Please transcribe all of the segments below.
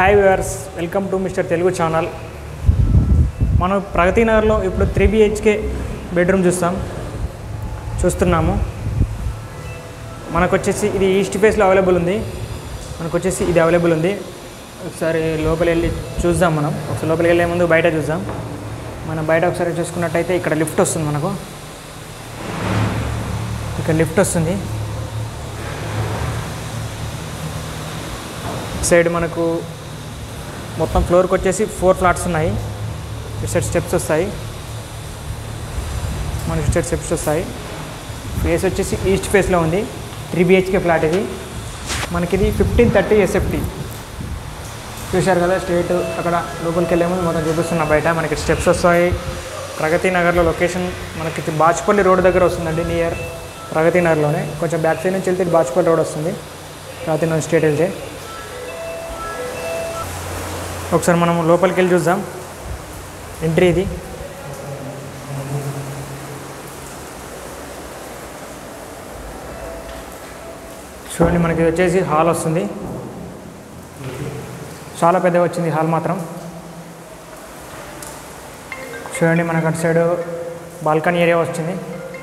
hi viewers welcome to mister Telugu channel మనం ప్రగతి నగర్లో ఇప్పుడు త్రీ బిహెచ్కే బెడ్రూమ్ చూస్తాం చూస్తున్నాము మనకు వచ్చేసి ఇది ఈస్ట్ ఫేస్లో అవైలబుల్ ఉంది మనకు వచ్చేసి ఇది అవైలబుల్ ఉంది ఒకసారి లోపలికి వెళ్ళి చూద్దాం మనం ఒకసారి లోపలికి వెళ్ళే ముందు బయట చూద్దాం మనం బయట ఒకసారి చూసుకున్నట్టయితే ఇక్కడ లిఫ్ట్ వస్తుంది మనకు ఇక్కడ లిఫ్ట్ వస్తుంది సైడ్ మనకు మొత్తం ఫ్లోర్కి వచ్చేసి ఫోర్ ఫ్లాట్స్ ఉన్నాయి ఇటు సైడ్ స్టెప్స్ వస్తాయి మనకి ఇటు సైడ్ స్టెప్స్ వస్తాయి ఫేస్ వచ్చేసి ఈస్ట్ ఫేస్లో ఉంది త్రీ బిహెచ్కే ఫ్లాట్ ఇది మనకి ఇది ఫిఫ్టీన్ థర్టీ ఎస్ఎఫ్టీ చూశారు కదా స్ట్రేట్ అక్కడ లోపలికి వెళ్ళే ముందు మొత్తం చూపిస్తున్న బయట మనకి స్టెప్స్ వస్తాయి ప్రగతి నగర్లో లొకేషన్ మనకి ఇది బాచుపల్లి రోడ్ దగ్గర వస్తుందండి నియర్ ప్రగతి నగర్లోనే కొంచెం బ్యాక్ సైడ్ నుంచి వెళ్తే ఇది బాచుపల్లి రోడ్ వస్తుంది ప్రగతి నగర్ స్ట్రేట్ వెళ్తే ఒకసారి మనం లోపలికి వెళ్ళి చూద్దాం ఎంట్రీ ఇది చూడండి మనకి ఇది వచ్చేసి హాల్ వస్తుంది చాలా పెద్దగా వచ్చింది హాల్ మాత్రం చూడండి మనకు అటు సైడ్ బాల్కనీ ఏరియా వచ్చింది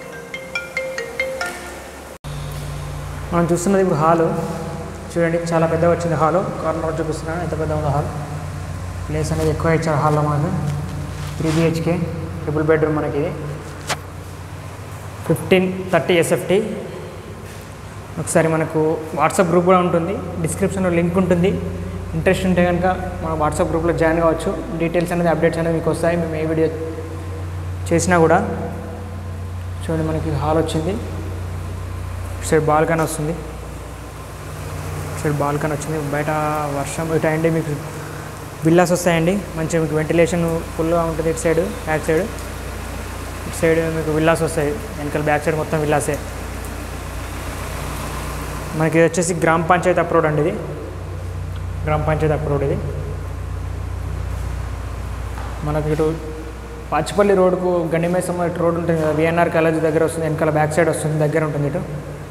మనం చూస్తున్నది ఇప్పుడు హాలు చూడండి చాలా పెద్దగా వచ్చింది హాలు కార్నర్ చూపిస్తున్నాను ఎంత పెద్ద ఉందో హాల్ ప్లేస్ అనేది ఎక్కువ ఇచ్చారు హాల్లో మనకు త్రీ బిహెచ్కే ట్రిపుల్ బెడ్రూమ్ మనకి ఇది ఫిఫ్టీన్ థర్టీ ఎస్ఎఫ్టీ ఒకసారి మనకు వాట్సాప్ గ్రూప్ కూడా ఉంటుంది డిస్క్రిప్షన్లో లింక్ ఉంటుంది ఇంట్రెస్ట్ ఉంటే కనుక మన వాట్సాప్ గ్రూప్లో జాయిన్ కావచ్చు డీటెయిల్స్ అనేది అప్డేట్స్ అనేది మీకు వస్తాయి మేము ఏ వీడియో చేసినా కూడా చూడండి మనకి హాల్ వచ్చింది సైడ్ బాల్కనీ వస్తుంది సైడ్ బాల్కనీ వచ్చింది బయట వర్షం ఇటు అండి మీకు విల్లాస్ వస్తాయండి మంచిగా మీకు వెంటిలేషన్ ఫుల్గా ఉంటుంది ఇటు సైడ్ బ్యాక్ సైడ్ ఇటు సైడ్ మీకు విల్లాస్ వస్తాయి వెనకాల బ్యాక్ సైడ్ మొత్తం విల్లాసే మనకి ఇది వచ్చేసి గ్రామ పంచాయతీ అప్రోడ్ అండి ఇది గ్రామ పంచాయతీ అప్రోడ్ ఇది మనకి ఇటు పాచిపల్లి రోడ్కు గండిమేసమ్మ ఇటు రోడ్ ఉంటుంది కదా విఎన్ఆర్ కాలేజ్ దగ్గర వస్తుంది వెనకాల బ్యాక్ సైడ్ వస్తుంది దగ్గర ఉంటుంది ఇటు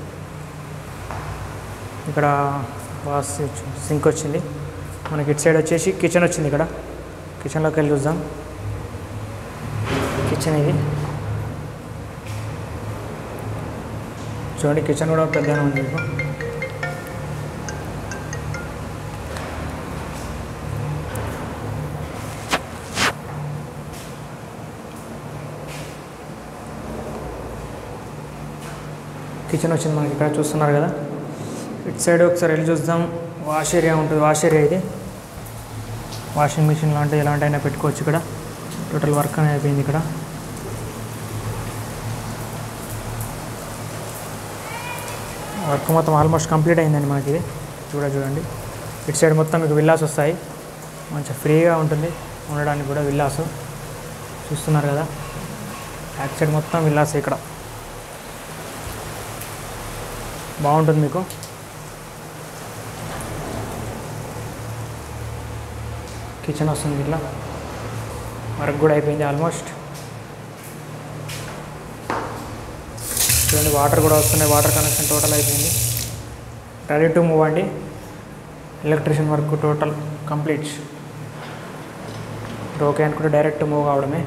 ఇక్కడ వాస్ సింక్ వచ్చింది మనకి ఇటు సైడ్ వచ్చేసి కిచెన్ వచ్చింది ఇక్కడ కిచెన్లోకి వెళ్ళి చూద్దాం కిచెన్ ఇది చూడండి కిచెన్ కూడా పెద్దగానే ఉంది మీకు కిచెన్ వచ్చింది మనకి ఇక్కడ చూస్తున్నారు కదా ఇటు సైడ్ ఒకసారి వెళ్ళి చూద్దాం వాష్ ఏరియా ఉంటుంది వాష్ ఏరియా ఇది వాషింగ్ మిషన్ లాంటివి ఎలాంటివైనా పెట్టుకోవచ్చు ఇక్కడ టోటల్ వర్క్ అనేది అయిపోయింది ఇక్కడ వర్క్ మొత్తం ఆల్మోస్ట్ కంప్లీట్ అయిందండి మనకి ఇది చూడ చూడండి ఇటు సైడ్ మొత్తం మీకు విల్లాస్ వస్తాయి మంచిగా ఫ్రీగా ఉంటుంది ఉండడానికి కూడా విల్లాస్ చూస్తున్నారు కదా బ్యాక్ సైడ్ మొత్తం విల్లాస్ ఇక్కడ బాగుంటుంది మీకు కిచెన్ వస్తుంది ఇట్లా వర్క్ కూడా అయిపోయింది ఆల్మోస్ట్ చూడండి వాటర్ కూడా వస్తున్నాయి వాటర్ కనెక్షన్ టోటల్ అయిపోయింది రెడీ టు మూవ్ అండి electrician work total complete okay అనుకుంటే డైరెక్ట్ మూవ్ కావడమే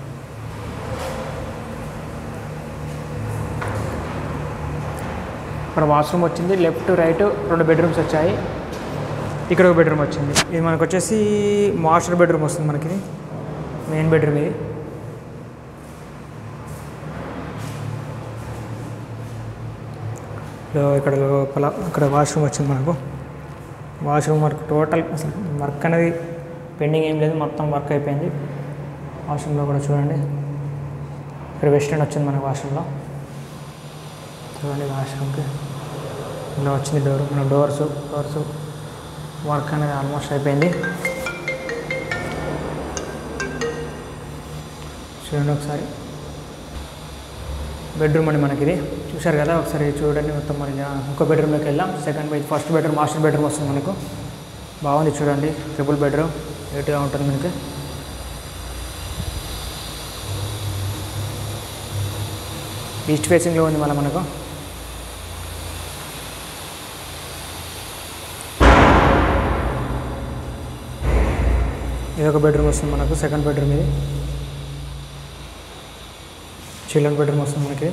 ఇక్కడ వాష్రూమ్ వచ్చింది లెఫ్ట్ రైట్ రెండు బెడ్రూమ్స్ వచ్చాయి ఇక్కడ ఒక బెడ్రూమ్ వచ్చింది ఇది మనకు వచ్చేసి మాస్టర్ బెడ్రూమ్ వస్తుంది మనకి ఇది మెయిన్ బెడ్రూమ్ ఇది లో- ఇక్కడ లోపల ఇక్కడ వాష్రూమ్ వచ్చింది మనకు వాష్రూమ్ వర్క్ టోటల్ అసలు వర్క్ అనేది పెండింగ్ ఏం లేదు మొత్తం వర్క్ అయిపోయింది వాష్రూమ్లో కూడా చూడండి ఇక్కడ వెస్టర్న్ వచ్చింది మనకు వాష్రూమ్లో చూడండి వాష్రూమ్కి ఇలా వచ్చింది డోర్ మన డోర్స్ డోర్స్ వర్క్ అనేది ఆల్మోస్ట్ అయిపోయింది చూడండి ఒకసారి బెడ్రూమ్ అండి మనకి ఇది చూశారు కదా ఒకసారి చూడండి మొత్తం మరి ఇంకో బెడ్రూమ్లోకి వెళ్దాం second bed first bedroom master bedroom వస్తుంది మనకు బాగుంది చూడండి ట్రిపుల్ బెడ్రూమ్ నీట్గా ఉంటుంది మనకి ఈస్ట్ ఫేసింగ్లో ఉంది మళ్ళీ మనకు ఇది ఒక బెడ్రూమ్ వస్తుంది మనకు సెకండ్ బెడ్రూమ్ ఇది చిల్డ్రన్ బెడ్రూమ్ వస్తుంది మనకి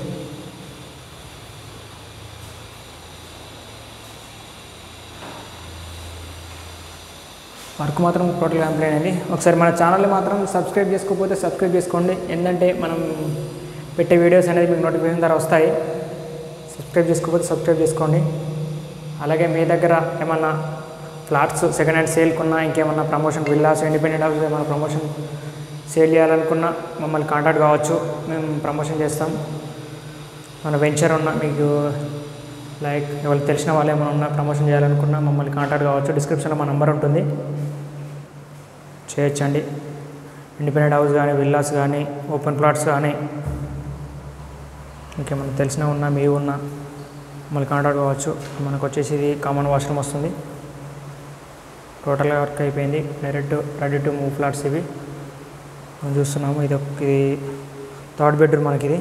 వర్క్ మాత్రం టోటల్ కంప్లీట్ అయింది ఒకసారి మన ఛానల్ని మాత్రం సబ్స్క్రైబ్ చేసుకోకపోతే సబ్స్క్రైబ్ చేసుకోండి ఏంటంటే మనం పెట్టే వీడియోస్ అనేది మీకు నోటిఫికేషన్ ద్వారా వస్తాయి సబ్స్క్రైబ్ చేసుకోకపోతే సబ్స్క్రైబ్ చేసుకోండి అలాగే మీ దగ్గర ఏమన్నా ఫ్లాట్స్ సెకండ్ హ్యాండ్ సేల్కున్నా ఇంకేమన్నా ప్రమోషన్ విల్లాస్ ఇండిపెండెంట్ హౌస్ ఏమైనా ప్రమోషన్ సేల్ చేయాలనుకున్నా మమ్మల్ని కాంటాక్ట్ కావచ్చు మేము ప్రమోషన్ చేస్తాం మన వెంచర్ ఉన్న మీకు లైక్ ఎవరికి తెలిసిన వాళ్ళు ఏమైనా ఉన్నా ప్రమోషన్ చేయాలనుకున్నా మమ్మల్ని కాంటాక్ట్ కావచ్చు డిస్క్రిప్షన్లో మా నెంబర్ ఉంటుంది చేయొచ్చండి ఇండిపెండెంట్ హౌస్ కానీ విల్లాస్ కానీ ఓపెన్ ప్లాట్స్ కానీ ఇంకేమైనా తెలిసిన ఉన్నా మీ ఉన్నా మమ్మల్ని కాంటాక్ట్ కావచ్చు మనకు వచ్చేసి ఇది కామన్ వాష్రూమ్ వస్తుంది టోటల్గా వర్క్ అయిపోయింది direct ready to move flats ఇవి మనం చూస్తున్నాము ఇది ఒక- ఇది థర్డ్ బెడ్రూమ్ మనకి ఇది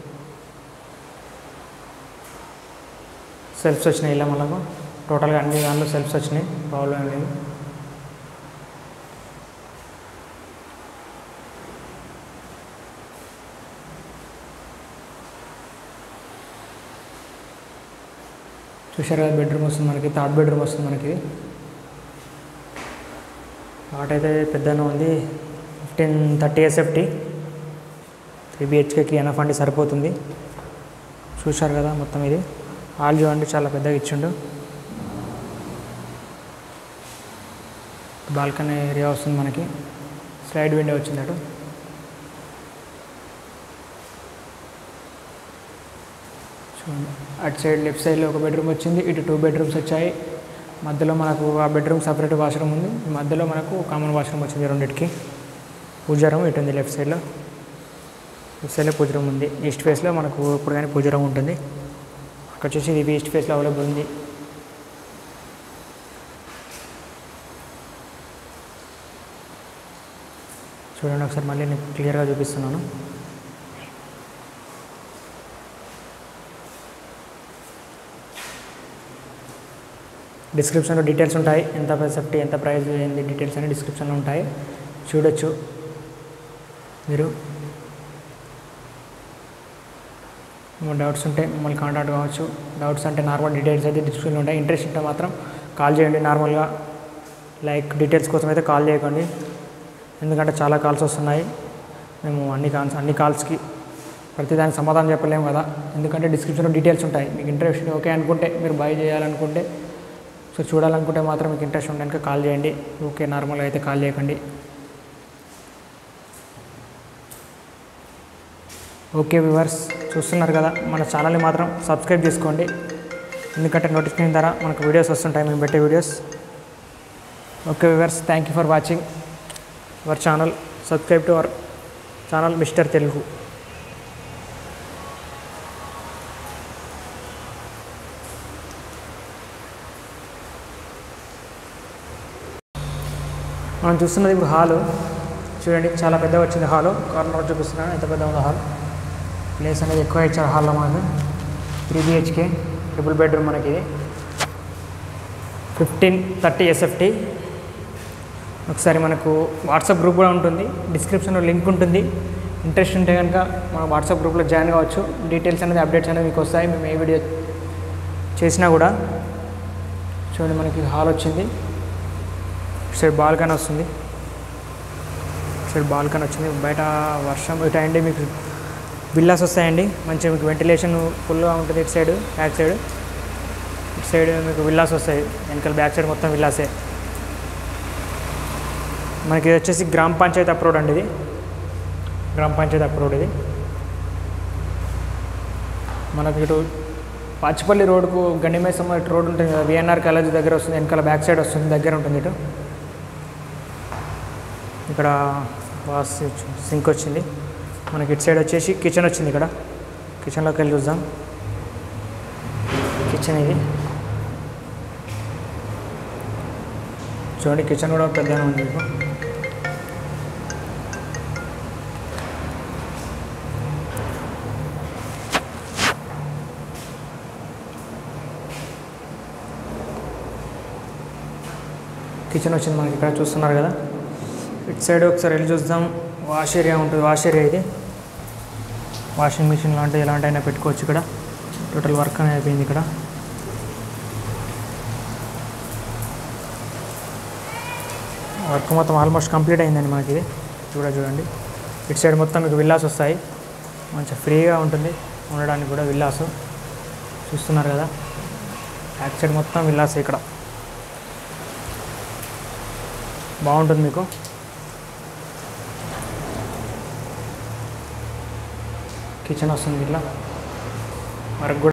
సెల్ఫ్స్ వచ్చినాయి ఇలా మనకు టోటల్గా అన్ని దాంట్లో సెల్ఫ్స్ వచ్చినాయి ప్రాబ్లం ఏం లేదు చూశారు కదా బెడ్రూమ్ వస్తుంది మనకి థర్డ్ బెడ్రూమ్ వస్తుంది మనకి ప్లాట్ అయితే పెద్దనే ఉంది ఫిఫ్టీన్ థర్టీ ఎస్ఎఫ్టీ త్రీ బిహెచ్కేకి ఎనఫ్ అండి సరిపోతుంది చూశారు కదా మొత్తం ఇది హాల్ చూడండి చాలా పెద్దగా ఇచ్చిండు బాల్కనీ ఏరియా వస్తుంది మనకి స్లైడ్ విండో వచ్చింది అటు చూడండి అటు సైడ్ లెఫ్ట్ సైడ్లో ఒక బెడ్రూమ్ వచ్చింది ఇటు టూ బెడ్రూమ్స్ వచ్చాయి మధ్యలో మనకు ఆ బెడ్రూమ్ సపరేట్ వాష్రూమ్ ఉంది ఈ మధ్యలో మనకు కామన్ వాష్రూమ్ వచ్చింది రెండింటికి పూజా రూమ్ ఇటు ఉంది లెఫ్ట్ సైడ్లో లెఫ్ట్ సైడ్లో పూజ రూమ్ ఉంది ఈస్ట్ ఫేస్లో మనకు ఇప్పుడు కానీ పూజ రూమ్ ఉంటుంది అక్కడ వచ్చేసి ఇది ఈస్ట్ ఫేస్లో అవైలబుల్ ఉంది చూడండి ఒకసారి మళ్ళీ నేను క్లియర్గా చూపిస్తున్నాను డిస్క్రిప్షన్లో డీటెయిల్స్ ఉంటాయి ఎంత సేఫ్టీ ఎంత ప్రైస్ ఏంది డీటెయిల్స్ అన్ని డిస్క్రిప్షన్లో ఉంటాయి చూడొచ్చు మీరు ఏమైనా డౌట్స్ ఉంటే మమ్మల్ని కాంటాక్ట్ కావచ్చు డౌట్స్ అంటే నార్మల్ డీటెయిల్స్ అయితే డిస్క్రిప్షన్లో ఉంటాయి ఇంట్రెస్ట్ ఉంటే మాత్రం కాల్ చేయండి నార్మల్గా లైక్ డీటెయిల్స్ కోసం అయితే కాల్ చేయకండి ఎందుకంటే చాలా కాల్స్ వస్తున్నాయి మేము అన్ని కాల్స్ అన్ని కాల్స్కి ప్రతిదానికి సమాధానం చెప్పలేము కదా ఎందుకంటే డిస్క్రిప్షన్లో డీటెయిల్స్ ఉంటాయి మీకు ఇంట్రెస్ట్ ఓకే అనుకుంటే మీరు బై చేయాలనుకుంటే సో చూడాలనుకుంటే మాత్రం మీకు ఇంట్రెస్ట్ ఉండడానికి కాల్ చేయండి ఓకే నార్మల్గా అయితే కాల్ చేయకండి ఓకే వ్యూవర్స్ చూస్తున్నారు కదా మన ఛానల్ని మాత్రం సబ్స్క్రైబ్ చేసుకోండి ఎందుకంటే నోటిఫికేషన్ ద్వారా మనకు వీడియోస్ వస్తుంటాయి మేము పెట్టే videos okay viewers thank you for watching our channel subscribe to our channel mister Telugu మనం చూస్తున్నది ఇప్పుడు హాలు చూడండి చాలా పెద్దగా వచ్చింది హాలు కార్నర్ చూపిస్తున్నాను ఎంత పెద్ద ఉందో హాల్ ప్లేస్ అనేది ఎక్కువ ఇచ్చారు హాల్లో మనకు త్రీ బిహెచ్కే ట్రిపుల్ బెడ్రూమ్ మనకి ఇది ఫిఫ్టీన్ థర్టీ ఎస్ఎఫ్టీ ఒకసారి మనకు వాట్సాప్ గ్రూప్ కూడా ఉంటుంది డిస్క్రిప్షన్లో లింక్ ఉంటుంది ఇంట్రెస్ట్ ఉంటే కనుక మన వాట్సాప్ గ్రూప్లో జాయిన్ కావచ్చు డీటెయిల్స్ అనేది అప్డేట్స్ అనేది మీకు వస్తాయి మేము ఏ వీడియో చేసినా కూడా చూడండి మనకి హాల్ వచ్చింది ఇటు సైడ్ బాల్కనీ వస్తుంది ఇటు సైడ్ బాల్కనీ వచ్చింది బయట వర్షం ఇటు అండి మీకు విల్లాస్ వస్తాయండి మంచిగా మీకు వెంటిలేషన్ ఫుల్గా ఉంటుంది ఇటు సైడ్ బ్యాక్ సైడ్ ఇటు సైడ్ మీకు విల్లాస్ వస్తాయి వెనకాల బ్యాక్ సైడ్ మొత్తం విల్లాసే మనకి ఇది వచ్చేసి గ్రామ పంచాయతీ అప్రోడ్ అండి ఇది గ్రామ పంచాయతీ అప్రోడ్ ఇది మనకి ఇటు పాచిపల్లి రోడ్కు గండిమేసం ఇటు రోడ్ ఉంటుంది కదా విఎన్ఆర్ కాలేజ్ దగ్గర వస్తుంది వెనకాల బ్యాక్ సైడ్ వస్తుంది దగ్గర ఉంటుంది ఇటు ఇక్కడ వాస్ సింక్ వచ్చింది మనకి ఇటు సైడ్ వచ్చేసి కిచెన్ వచ్చింది ఇక్కడ కిచెన్లోకి వెళ్ళి చూద్దాం కిచెన్ ఇది చూడండి కిచెన్ కూడా పెద్దగా ఉంది మీకు కిచెన్ వచ్చింది మనకి ఇక్కడ చూస్తున్నారు కదా ఇటు సైడ్ ఒకసారి వెళ్ళి చూద్దాం వాష్ ఏరియా ఉంటుంది వాష్ ఏరియా ఇది వాషింగ్ మిషన్ లాంటివి ఎలాంటి అయినా పెట్టుకోవచ్చు ఇక్కడ టోటల్ వర్క్ అనేది అయిపోయింది ఇక్కడ వర్క్ మొత్తం ఆల్మోస్ట్ కంప్లీట్ అయిందండి మనకి ఇది చూడ చూడండి ఇటు సైడ్ మొత్తం మీకు విల్లాస్ వస్తాయి మంచిగా ఫ్రీగా ఉంటుంది ఉండడానికి కూడా విల్లాస్ చూస్తున్నారు కదా బ్యాక్ సైడ్ మొత్తం విల్లాస్ ఇక్కడ బాగుంటుంది మీకు కిచెన్ వస్తుంది ఇట్లా వర్క్ కూడా